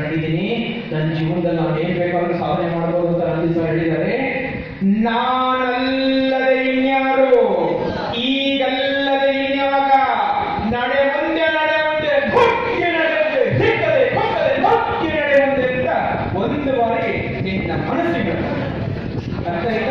ಕಂಡಿದ್ದೀನಿ ನನ್ನ ಜೀವನದಲ್ಲಿ ನಾನು ಏನ್ ಬೇಕಾದ್ರೂ ಸಾಧನೆ ಮಾಡ್ಬೋದು ಅಂತ ನಂದಿ ಸರ್ ಹೇಳಿದ್ದಾರೆ ನಾನಲ್ಲದೆ ಇನ್ಯಾರು ಈಗಲ್ಲದೆ ಇನ್ಯಾವಾಗ ನಡೆ ಮುಂದೆ ನಡೆ ಮುಂದೆ ಭಕ್ತಿ ನಡೆ ಮುಂದೆ ಸಿಕ್ಕದೆ ಕೊಕ್ಕದೆ ಭಕ್ತಿ ನಡೆ ಮುಂದೆ ಅಂತ ಒಂದು ಬಾರಿ ನಿನ್ನ ಮನಸ್ಸಿಗೆ ಅರ್ಥ ಆಯ್ತಾ